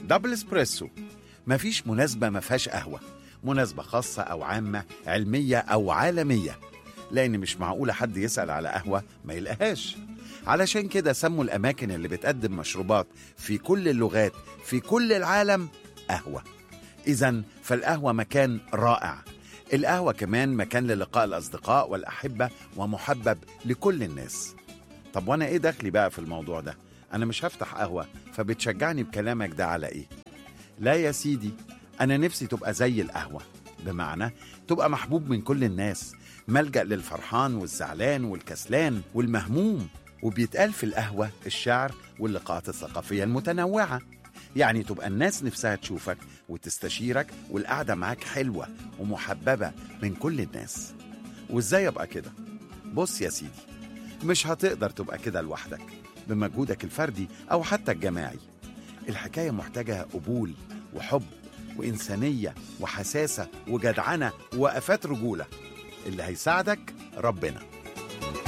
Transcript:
دبل اسبريسو مفيش مناسبة ما فيهاش قهوة مناسبة خاصة أو عامة علمية أو عالمية لأن مش معقولة حد يسأل على قهوة ما يلقاهاش علشان كده سموا الأماكن اللي بتقدم مشروبات في كل اللغات في كل العالم قهوة إذا فالقهوة مكان رائع القهوة كمان مكان للقاء الأصدقاء والأحبة ومحبب لكل الناس طب وأنا إيه دخلي بقى في الموضوع ده؟ أنا مش هفتح قهوة فبتشجعني بكلامك ده على إيه؟ لا يا سيدي أنا نفسي تبقى زي القهوة بمعنى تبقى محبوب من كل الناس ملجأ للفرحان والزعلان والكسلان والمهموم وبيتقال في القهوة الشعر واللقاءات الثقافية المتنوعة يعني تبقى الناس نفسها تشوفك وتستشيرك والقعدة معاك حلوة ومحببة من كل الناس وازاي ابقى كده بص يا سيدي مش هتقدر تبقى كده لوحدك بمجهودك الفردي او حتى الجماعي الحكاية محتاجة قبول وحب وإنسانية وحساسة وجدعنة ووقفات رجولة اللي هيساعدك ربنا